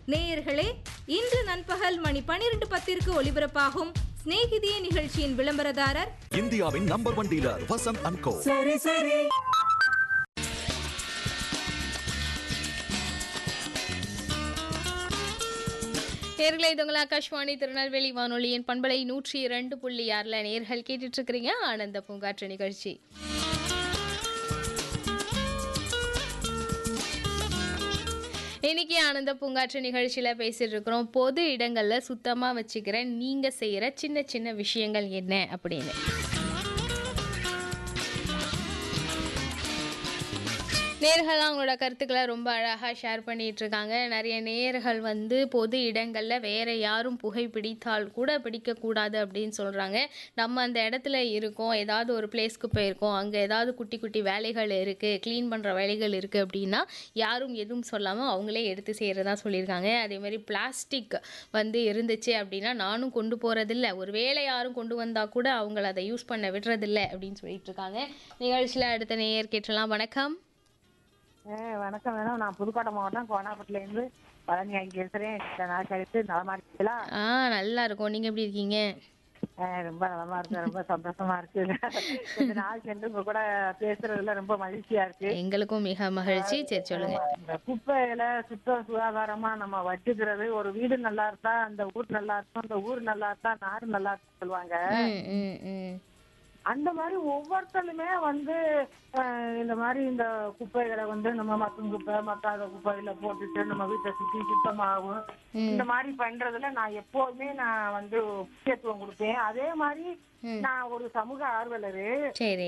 நேயர்களே இன்று நண்பகல் மணி பனிரெண்டு பத்திற்கு ஒலிபரப்பாகும் சிநேகிதியே நிகழ்ச்சியின் விளம்பரதாரர் இந்தியாவின் number one dealer Vasanth and co நேர்களை இது உங்கள் ஆகாஷ்வாணி திருநெல்வேலி வானொலியின் பண்பலை நூற்றி இரண்டு புள்ளி ஆறில் நேர்கள் கேட்டுட்டு இருக்கிறீங்க ஆனந்த பூங்காற்று நிகழ்ச்சி இன்னைக்கு ஆனந்த பூங்காற்று நிகழ்ச்சியில் பேசிட்டு இருக்கிறோம் பொது இடங்களில் சுத்தமாக வச்சுக்கிற நீங்கள் செய்கிற சின்ன சின்ன விஷயங்கள் என்ன அப்படின்னு நேர்கள்லாம் அவங்களோட கருத்துக்களை ரொம்ப அழகாக ஷேர் பண்ணிட்டு இருக்காங்க நிறைய நேர்கள் வந்து பொது இடங்களில் வேற யாரும் புகை பிடித்தால் கூட பிடிக்கக்கூடாது அப்படின்னு சொல்கிறாங்க நம்ம அந்த இடத்துல இருக்கோம் ஏதாவது ஒரு பிளேஸ்க்கு போயிருக்கோம் அங்கே ஏதாவது குட்டி குட்டி வேலைகள் இருக்குது க்ளீன் பண்ணுற வேலைகள் இருக்குது அப்படின்னா யாரும் எதுவும் சொல்லாமல் அவங்களே எடுத்து செய்கிறதா சொல்லியிருக்காங்க அதே மாதிரி பிளாஸ்டிக் வந்து இருந்துச்சு அப்படின்னா நானும் கொண்டு போகிறதில்ல ஒரு வேளை யாரும் கொண்டு வந்தால் கூட அவங்கள அதை யூஸ் பண்ண விடுறதில்ல அப்படின்னு சொல்லிட்டு இருக்காங்க நிகழ்ச்சியில் அடுத்த நேயர் கேட்டலாம் வணக்கம் ஆ, வணக்கம் மேடம் நான் புதுக்கோட்டை மாவட்டம் கோனாப்பட்டில இருந்து பழனி ஆகி பேசுறேன் இந்த நாள் கழித்து நலமா இருக்கீங்களா ஆ நல்லா இருக்கும் நீங்கள் எப்படி இருக்கீங்க ஆ, ரொம்ப நலமா இருக்கு ரொம்ப சந்தோஷமா இருக்கு கொஞ்ச நாள் சென்று உங்க கூட பேசுறதுல ரொம்ப மகிழ்ச்சியா இருக்கு எங்களுக்கும் மிக மகிழ்ச்சி சரி சொல்லுங்க இந்த குப்பையில சுத்த சுகாதாரமா நம்ம வச்சுக்கிறது ஒரு வீடு நல்லா இருந்தா அந்த ஊர் நல்லா இருக்கும் அந்த ஊர் நல்லா இருந்தா நாடு நல்லா இருக்கும் சொல்லுவாங்க ம் ம் ம் அந்த மாதிரி ஒவ்வொருத்தருமே வந்து அஹ், இந்த மாதிரி இந்த குப்பைகளை வந்து நம்ம மக்கும் குப்பை மக்காத குப்பையில போட்டுட்டு நம்ம வீட்டை சுத்தி சுத்தமாகும் இந்த மாதிரி பண்றதுல நான் எப்போதுமே நான் வந்து முக்கியத்துவம் கொடுப்பேன் அதே மாதிரி நான் ஒரு சமூக ஆர்வலரு சரி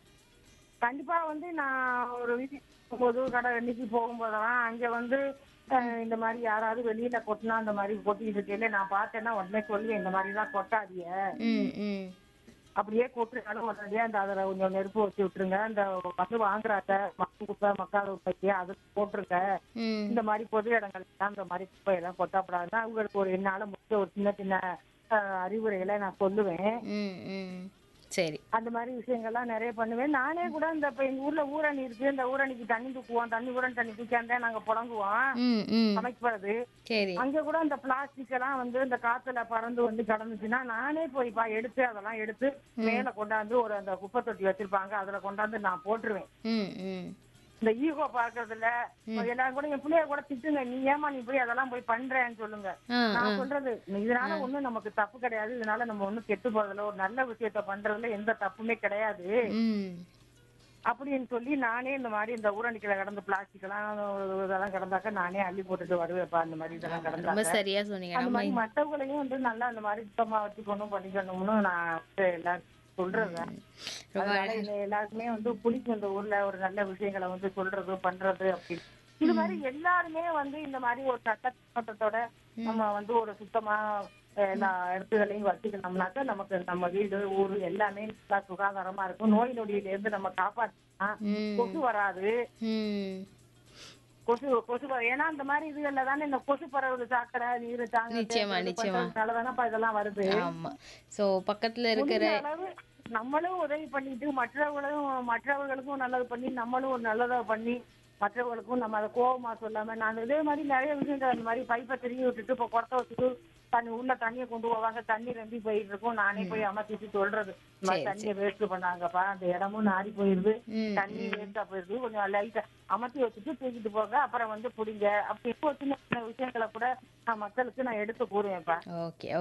கண்டிப்பா வந்து நான் ஒரு வீட்டுக்கு போகும்போது கடை அன்னைக்கு போகும்போதெல்லாம் அங்க வந்து அஹ், இந்த மாதிரி யாராவது வெளியில கொட்டினா அந்த மாதிரி கொட்டிட்டு இருக்கையில நான் பார்த்தேன்னா உடனே சொல்லுவேன் இந்த மாதிரி எல்லாம் கொட்டாதீங்க ம் ம் அப்படியே கூப்பிட்டுனாலும் உடனடியா அந்த அதுல கொஞ்சம் நெருப்பு வச்சு விட்டுருங்க அந்த வந்து வாங்குறாட்ட மக்கும் குப்பை மக்காத குப்பைக்கு அது போட்டுருங்க ம் இந்த மாதிரி பொது இடங்கள்ல இந்த மாதிரி குப்பையெல்லாம் கொட்டப்படாதுன்னா அவங்களுக்கு ஒரு என்னால முடிஞ்ச ஒரு சின்ன சின்ன அஹ், அறிவுரைகளை நான் சொல்லுவேன் ம் ம் சரி அந்த மாதிரி விஷயங்கள்லாம் நிறைய பண்ணுவேன் நானே கூட இந்த இப்ப எங்க ஊர்ல ஊரணி இருக்கு இந்த ஊரணிக்கு தண்ணி தூக்குவோம் தண்ணி ஊரணி தண்ணி தூக்காந்தே நாங்க புழங்குவோம் ம் ம் சமைக்கிறது சரி அங்க கூட அந்த பிளாஸ்டிக் எல்லாம் வந்து இந்த காத்துல பறந்து வந்து கிடந்துச்சுன்னா நானே போய் பா எடுத்து அதெல்லாம் எடுத்து மேல கொண்டாந்து ஒரு அந்த குப்பை தொட்டி வச்சிருப்பாங்க அதுல கொண்டாந்து நான் போட்டுருவேன் ம் ம் இந்த ஈகோ பாக்குறதுல எல்லாரும் கூட என் பிள்ளைய கூட திட்டுங்க நீ ஏமா நீ போய் அதெல்லாம் போய் பண்றேன்னு சொல்லுங்க ஆ ஆ நான் சொல்றது இதனால ஒண்ணும் நமக்கு தப்பு கிடையாது இதனால நம்ம ஒண்ணும் கெட்டு போறதுல ஒரு நல்ல விஷயத்த பண்றதுல எந்த தப்புமே கிடையாது ம் அப்படின்னு சொல்லி நானே இந்த மாதிரி இந்த ஊரணிக்கில கடந்த பிளாஸ்டிக் எல்லாம் இதெல்லாம் கிடந்தாக்க நானே அள்ளி போட்டுட்டு வருவேப்பா அந்த மாதிரி இதெல்லாம் ரொம்ப கிடந்தாக்க சரியா சொன்னீங்க அந்த நம்ம மாதிரி மற்றவங்களையும் வந்து நல்லா அந்த மாதிரி சுத்தமா வச்சுக்கணும் பண்ணிக்கணும்னு நான் வந்து எல்லாரும் சொல்றேன் அதனால இந்த எல்லாருக்குமே வந்து பிடிக்கும் இந்த ஊர்ல ஒரு நல்ல விஷயங்களை வந்து சொல்றது பண்றது அப்படி இது மாதிரி எல்லாருமே வந்து இந்த மாதிரி ஒரு சட்டத்தோட நம்ம வந்து ஒரு சுத்தமா அஹ், எல்லா இடத்துகளையும் வச்சுக்கணும்னாக்க நமக்கு நம்ம வீடு ஊரு எல்லாமே நல்லா சுகாதாரமா இருக்கும் நோய் நொடியில இருந்து நம்ம காப்பாற்றலாம் ம் கொசு வராது ம் கொசு கொசு வ- ஏன்னா இந்த மாதிரி இதுகள்ல தானே இந்த கொசு பரவுது சாக்கடை நீர் தாங்க நிச்சயமா, நிச்சயமா. தானப்பா இதெல்லாம் வருது ஆமா சோ பக்கத்துல இருக்கிற முடிஞ்ச அளவு நம்மளும் உதவி பண்ணிட்டு மற்றவர்களும் மற்றவர்களுக்கும் நல்லது பண்ணி நம்மளும் ஒரு நல்லதா பண்ணி மற்றவர்களுக்கும் நம்ம அதை கோவமா சொல்லாம நான் இதே மாதிரி நிறைய விஷயங்கள் அந்த மாதிரி பைப்பை திரும்பி விட்டுட்டு இப்போ குடத்தை வச்சுட்டு தண்ணி உள்ள தண்ணியை கொண்டு போவாங்க தண்ணி ரெம்பி போயிட்டு இருக்கும் நானே போய் அமர்த்திட்டு சொல்றது இந்த மாதிரி சரி, தண்ணியை வேஸ்ட் பண்ணாங்கப்பா அந்த இடமும் நாரி போயிருது ம், தண்ணி வேஸ்டா போயிருது கொஞ்சம் லைட்டா அமர்த்தி வச்சுட்டு தூக்கிட்டு போங்க அப்புறம் வந்து புடிங்க அப்படி இப்போ சின்ன சின்ன விஷயங்களை கூட நான் மக்களுக்கு நான் எடுத்து கூறுவேன்ப்பா ஓகே